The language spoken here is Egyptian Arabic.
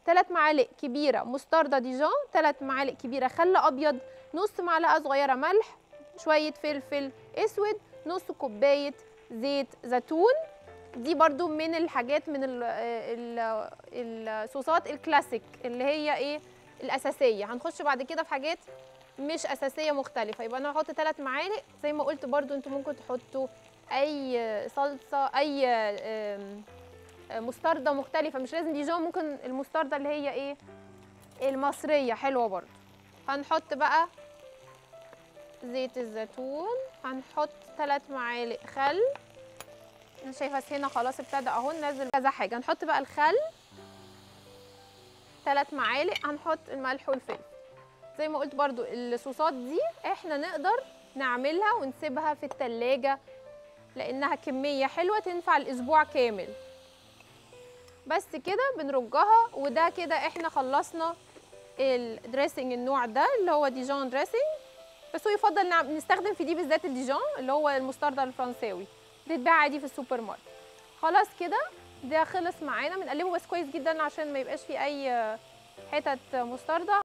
3 معالق كبيره مستردة ديجون 3 معالق كبيره خل ابيض نص معلقه صغيره ملح شويه فلفل اسود نص كوبايه زيت زيتون دي برضو من الحاجات من ال ال الصوصات الكلاسيك اللي هي ايه الاساسيه هنخش بعد كده في حاجات مش اساسيه مختلفه يبقى انا هحط ثلاث معالق زي ما قلت برضو انتوا ممكن تحطوا اي صلصه اي آم، مستردة مختلفة مش لازم ديجون ممكن المستردة اللي هي ايه المصرية حلوة برضو هنحط بقى زيت الزيتون هنحط ثلاث معالق خل انا شايفه هنا خلاص ابتدى اهو ننزل كذا حاجه نحط بقى الخل ثلاث معالق هنحط الملح والفلفل زي ما قلت برضو الصوصات دي احنا نقدر نعملها ونسيبها في التلاجة لانها كميه حلوه تنفع الاسبوع كامل بس كده بنرجها وده كده احنا خلصنا الدريسنج النوع ده اللي هو ديجون دريسنج بس هو يفضل نعم نستخدم في دي بالذات الديجون اللي هو المستردة الفرنساوي بتتباع عادي في السوبر ماركت خلاص كده ده خلص معانا بنقلبه بس كويس جدا عشان ما يبقاش فيه اي حتت مستردة